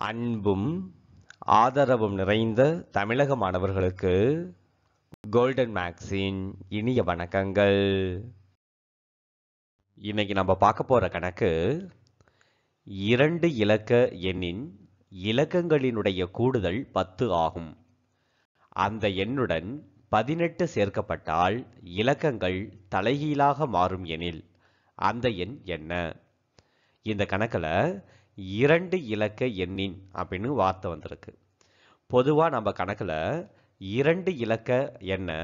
அன்பும் ஆதரவும் நிறைந்த தமிழக மாணவர்களுக்கு கோல்டன் மேக்ஸின் இனிய வணக்கங்கள் இன்னைக்கு நம்ம பார்க்க போற கணக்கு இரண்டு இலக்க எண்ணின் இலக்கங்களினுடைய கூடுதல் பத்து ஆகும் அந்த எண்ணுடன் பதினெட்டு சேர்க்கப்பட்டால் இலக்கங்கள் தலைகீழாக மாறும் எனில் அந்த எண் என்ன இந்த கணக்கில் இரண்டு இலக்க எண்ணின் அப்படின்னு வார்த்தை வந்திருக்கு பொதுவாக நம்ம கணக்கில் இரண்டு இலக்க எண்ணை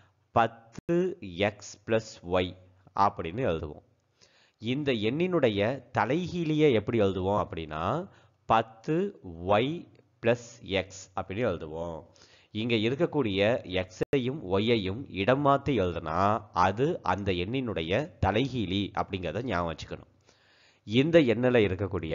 பத்து எக்ஸ் ப்ளஸ் ஒய் அப்படின்னு எழுதுவோம் இந்த எண்ணினுடைய தலைகீழியை எப்படி எழுதுவோம் அப்படின்னா பத்து ஒய் ப்ளஸ் எக்ஸ் அப்படின்னு எழுதுவோம் இங்கே இருக்கக்கூடிய எக்ஸையும் ஒய்யையும் இடம் மாற்றி எழுதுனா அது அந்த எண்ணினுடைய தலைகீழி அப்படிங்கிறத ஞாபகம் வச்சுக்கணும் இந்த எண்ணில் இருக்கக்கூடிய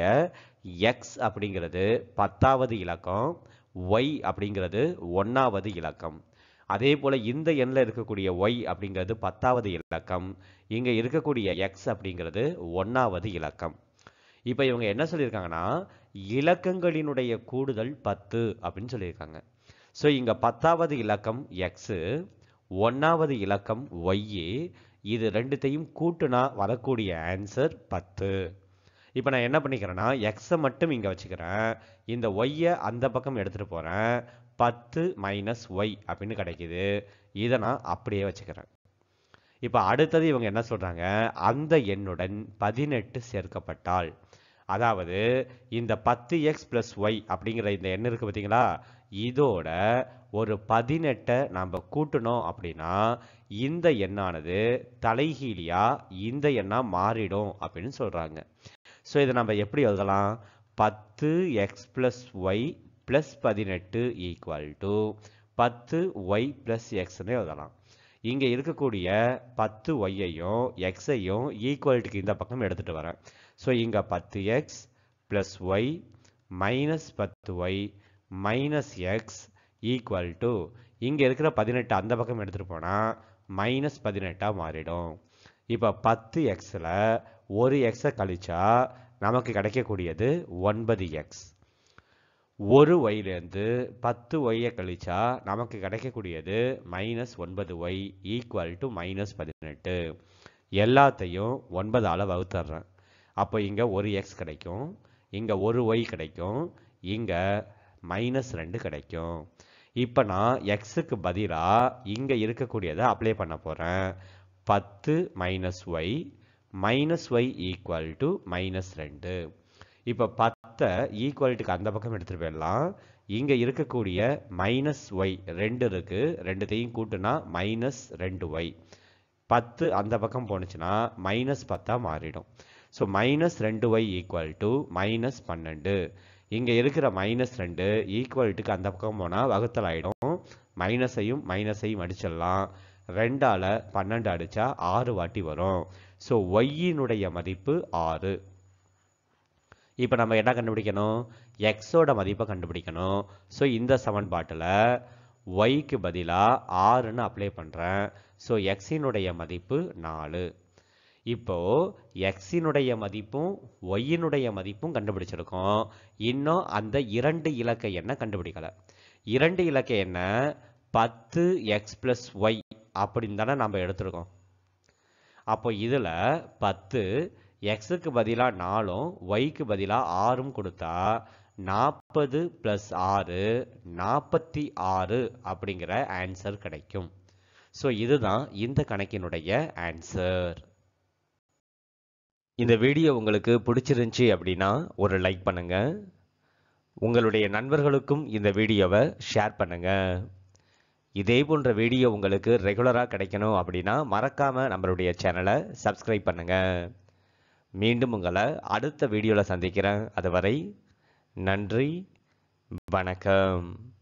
எக்ஸ் அப்படிங்கிறது பத்தாவது இலக்கம் ஒய் அப்படிங்கிறது ஒன்றாவது இலக்கம் அதே போல் இந்த எண்ணில் இருக்கக்கூடிய ஒய் அப்படிங்கிறது பத்தாவது இலக்கம் இங்கே இருக்கக்கூடிய எக்ஸ் அப்படிங்கிறது ஒன்றாவது இலக்கம் இப்போ இவங்க என்ன சொல்லியிருக்காங்கன்னா இலக்கங்களினுடைய கூடுதல் பத்து அப்படின்னு சொல்லியிருக்காங்க ஸோ இங்கே பத்தாவது இலக்கம் எக்ஸு ஒன்றாவது இலக்கம் ஒய்யு இது ரெண்டுத்தையும் கூட்டுனா வரக்கூடிய ஆன்சர் பத்து இப்போ நான் என்ன பண்ணிக்கிறேன்னா எக்ஸை மட்டும் இங்கே வச்சுக்கிறேன் இந்த ஒய்யை அந்த பக்கம் எடுத்துகிட்டு போகிறேன் பத்து மைனஸ் ஒய் அப்படின்னு கிடைக்குது இதை நான் அப்படியே வச்சுக்கிறேன் இப்போ அடுத்தது இவங்க என்ன சொல்கிறாங்க அந்த எண்ணுடன் பதினெட்டு சேர்க்கப்பட்டால் அதாவது இந்த பத்து எக்ஸ் ப்ளஸ் ஒய் அப்படிங்கிற இந்த எண் இருக்குது பார்த்தீங்களா இதோட ஒரு பதினெட்டை நாம் கூட்டணும் அப்படின்னா இந்த எண்ணானது தலைகீழியாக இந்த எண்ணாக மாறிடும் அப்படின்னு சொல்கிறாங்க ஸோ இதை நம்ம எப்படி எழுதலாம் பத்து எக்ஸ் ப்ளஸ் ஒய் ப்ளஸ் பதினெட்டு ஈக்குவல் டு பத்து ஒய் ப்ளஸ் எக்ஸ்னு எழுதலாம் இங்கே இருக்கக்கூடிய பத்து ஒய்யையும் எக்ஸையும் ஈக்குவல்ட்டுக்கு இந்த பக்கம் எடுத்துகிட்டு வரேன் ஸோ இங்கே பத்து எக்ஸ் ப்ளஸ் ஒய் மைனஸ் பத்து Y minus X equal to இங்கே இருக்கிற பதினெட்டு அந்த பக்கம் எடுத்துகிட்டு போனால் மைனஸ் பதினெட்டாக மாறிடும் இப்போ பத்து எக்ஸில் ஒரு எக்ஸை கழிச்சா நமக்கு கிடைக்கக்கூடியது ஒன்பது எக்ஸ் ஒரு ஒய்லேருந்து பத்து ஒய்யை கழிச்சா நமக்கு கிடைக்கக்கூடியது மைனஸ் ஒன்பது ஒய் ஈக்குவல் டு மைனஸ் பதினெட்டு எல்லாத்தையும் ஒன்பதால் வகுத்துட்றேன் அப்போ இங்கே ஒரு எக்ஸ் கிடைக்கும் இங்கே ஒரு ஒய் கிடைக்கும் இங்கே மைனஸ் ரெண்டு கிடைக்கும் இப்போ நான் எக்ஸுக்கு பதிலாக இங்கே இருக்கக்கூடியதை அப்ளை பண்ண போகிறேன் பத்து minus Y minus Y equal to minus ரெண்டு இப்போ பத்தை ஈக்குவல்ட்டுக்கு அந்த பக்கம் எடுத்துகிட்டு போயிடலாம் இங்கே இருக்கக்கூடிய மைனஸ் ஒய் ரெண்டு இருக்குது ரெண்டுத்தையும் கூட்டுனா மைனஸ் ரெண்டு ஒய் பத்து அந்த பக்கம் போணுச்சுன்னா மைனஸ் பத்தாக மாறிடும் ஸோ மைனஸ் ரெண்டு ஒய் ஈக்குவல் டு மைனஸ் பன்னெண்டு இங்கே இருக்கிற மைனஸ் ரெண்டு ஈக்குவல்ட்டுக்கு அந்த பக்கம் போனால் வகுத்தல் ஆகிடும் மைனஸையும் மைனஸையும் அடிச்சிடலாம் ரெண்டால் பன்னெண்டு அடித்தா ஆறு வாட்டி வரும் ஸோ ஒய்யினுடைய மதிப்பு ஆறு இப்போ நம்ம என்ன கண்டுபிடிக்கணும் எக்ஸோட மதிப்பை கண்டுபிடிக்கணும் ஸோ இந்த சமன்பாட்டில் ஒய்க்கு பதிலாக ஆறுன்னு அப்ளை பண்ணுறேன் ஸோ எக்ஸினுடைய மதிப்பு நாலு இப்போ எக்ஸினுடைய மதிப்பும் ஒய்யினுடைய மதிப்பும் கண்டுபிடிச்சிருக்கோம் இன்னும் அந்த இரண்டு இலக்க எண்ணை கண்டுபிடிக்கல இரண்டு இலக்க எண்ணை பத்து எக்ஸ் ப்ளஸ் ஒய் அப்படின்னு தானே நம்ம எடுத்திருக்கோம் அப்போ இதில் பத்து எக்ஸுக்கு பதிலாக நாலும் ஒய்க்கு பதிலாக ஆறும் கொடுத்தா நாற்பது ப்ளஸ் ஆறு நாற்பத்தி ஆறு அப்படிங்கிற ஆன்சர் கிடைக்கும் ஸோ இதுதான் இந்த கணக்கினுடைய ஆன்சர் இந்த வீடியோ உங்களுக்கு பிடிச்சிருந்துச்சி அப்படின்னா ஒரு லைக் பண்ணுங்க உங்களுடைய நண்பர்களுக்கும் இந்த வீடியோவை ஷேர் பண்ணுங்க இதே போன்ற வீடியோ உங்களுக்கு ரெகுலராக கிடைக்கணும் அப்படின்னா மறக்காமல் நம்மளுடைய சேனலை சப்ஸ்கிரைப் பண்ணுங்க மீண்டும் உங்களை அடுத்த வீடியோவில் சந்திக்கிறேன் அதுவரை நன்றி வணக்கம்